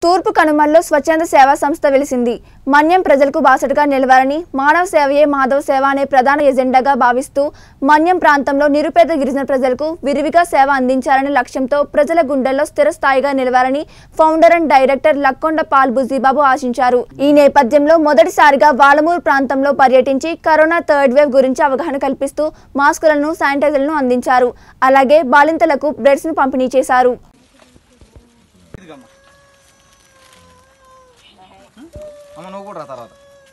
తూర్పు కనుమల్లో స్వచ్ఛంద సేవా సంస్థ వెలిసింది మన్యం ప్రజలకు బాసటగా నిలవాలని మానవ సేవయే మాధవ సేవ అనే ప్రధాన ఎజెండాగా భావిస్తూ మన్యం ప్రాంతంలో నిరుపేద గిరిజన ప్రజలకు విరివిగా సేవ అందించాలనే లక్ష్యంతో ప్రజల గుండెల్లో స్థిరస్థాయిగా నిలవాలని founder and director Lakkonda Paul Bujibabu ఆశించారు ఈ నేపథ్యంలో మొదటిసారిగా వాలమూరు ప్రాంతంలో పర్యటించి కరోనా థర్డ్ వేవ్ గురించి అవగాహన కల్పిస్తూ మాస్కులను శానిటైజర్లను అందించారు అలాగే బాలింతలకు బ్రెడ్స్ ను పంపిణీ చేశారు ఇదిగమ్మా అమ్మ నువ్వు కూడా రా తర్వాత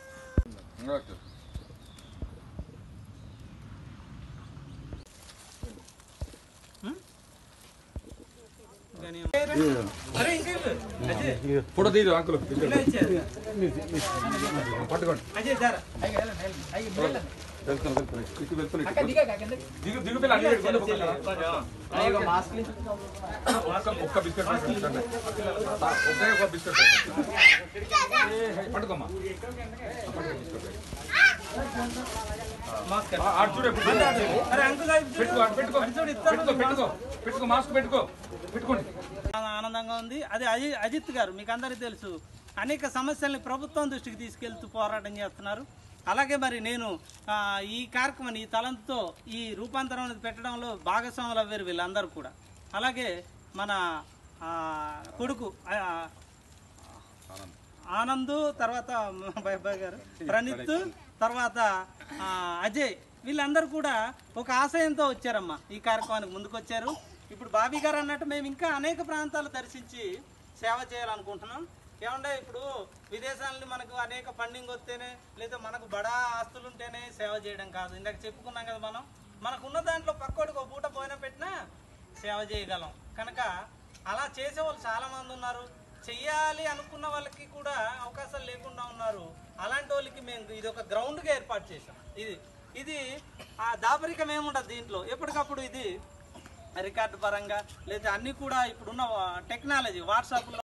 ఫోటో తీయదు అంకుల్ పట్టుకోండి వెళ్తాను వెళ్తాను ఇటు వెళ్తాను దిగు దిగు పిల్ల అన్ని పెట్టుకోండి పక్కన. ఒక్క ఒక్క బిస్కెట్ పెట్టండి. ఒకే ఒక బిస్కెట్ పెట్టండి. పట్టుకోమ్మా పట్టుకో బిస్కెట్. ఆ, అటు చూడు ఎప్పుడు పెట్టుకో అటు పెట్టుకో పెట్టుకో పెట్టుకో పెట్టుకో మాస్క్ పెట్టుకో పెట్టుకోండి చాలా ఆనందంగా ఉంది అది అజి- అజిత్ గారు మీకు అందరికీ తెలుసు అనేక సమస్యల్ని ప్రభుత్వం దృష్టికి తీసుకెళ్తూ పోరాటం చేస్తున్నారు అలాగే మరి నేను ఆ, ఈ కార్యక్రమాన్ని ఈ తలంతో ఈ రూపాంతరం అనేది పెట్టడంలో భాగస్వాములు అవ్వారు వీళ్ళందరూ కూడా అలాగే మన ఆ, కొడుకు ఆ, ఆనంద్ తర్వాత బాబాయ్ గారు ప్రణీత్ తర్వాత ఆ, అజయ్ వీళ్ళందరూ కూడా ఒక ఆశయంతో వచ్చారమ్మా ఈ కార్యక్రమానికి ముందుకొచ్చారు ఇప్పుడు బాబీ గారు అన్నట్టు మేము ఇంకా అనేక ప్రాంతాలు దర్శించి సేవ చేయాలనుకుంటున్నాం ఏమంటే ఇప్పుడు విదేశాలని మనకు అనేక ఫండింగ్ వస్తేనే లేదా మనకు బడా ఆస్తులు ఉంటేనే సేవ చేయడం కాదు ఇందాక చెప్పుకున్నాం కదా మనం మనకు ఉన్న దాంట్లో పక్కోడికి ఒక పూట పోయిన పెట్టినా సేవ చేయగలం కనుక అలా చేసే వాళ్ళు చాలా మంది ఉన్నారు చెయ్యాలి అనుకున్న వాళ్ళకి కూడా అవకాశాలు లేకుండా ఉన్నారు అలాంటి వాళ్ళకి మేము ఇది ఒక గ్రౌండ్గా ఏర్పాటు చేసాం ఇది ఇది ఆ దాపరికం ఏముండదు దీంట్లో ఎప్పటికప్పుడు ఇది రికార్డు పరంగా లేదా అన్నీ కూడా ఇప్పుడున్న టెక్నాలజీ వాట్సాప్లో